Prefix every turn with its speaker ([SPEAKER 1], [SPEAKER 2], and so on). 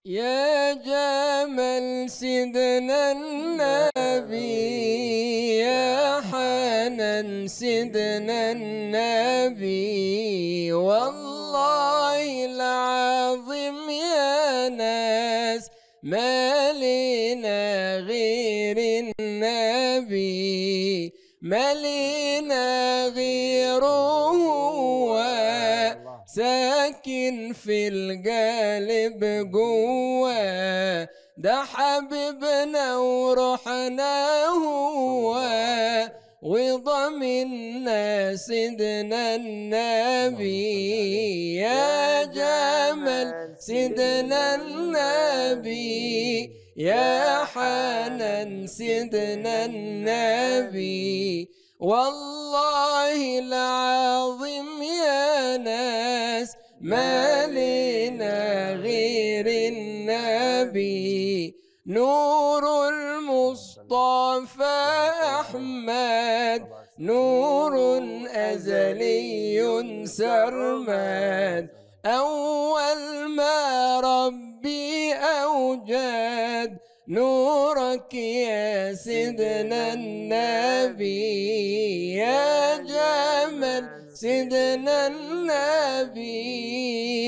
[SPEAKER 1] يا جمال سيدنا النبي يا حنان سيدنا النبي والله العظيم يا ناس ما لنا غير النبي ما لنا غيره هو ساكن في القلب جوا ده حبيبنا وروحنا هو وضمنا سيدنا النبي يا جمال سيدنا النبي يا حنان سيدنا النبي والله العظيم يا ناس ما لنا غير النبي نور المصطفى أحمد نور أزلي سرمد أول ما ربي أوجد نورك يا سيدنا النبي يا جمال سيدنا النبي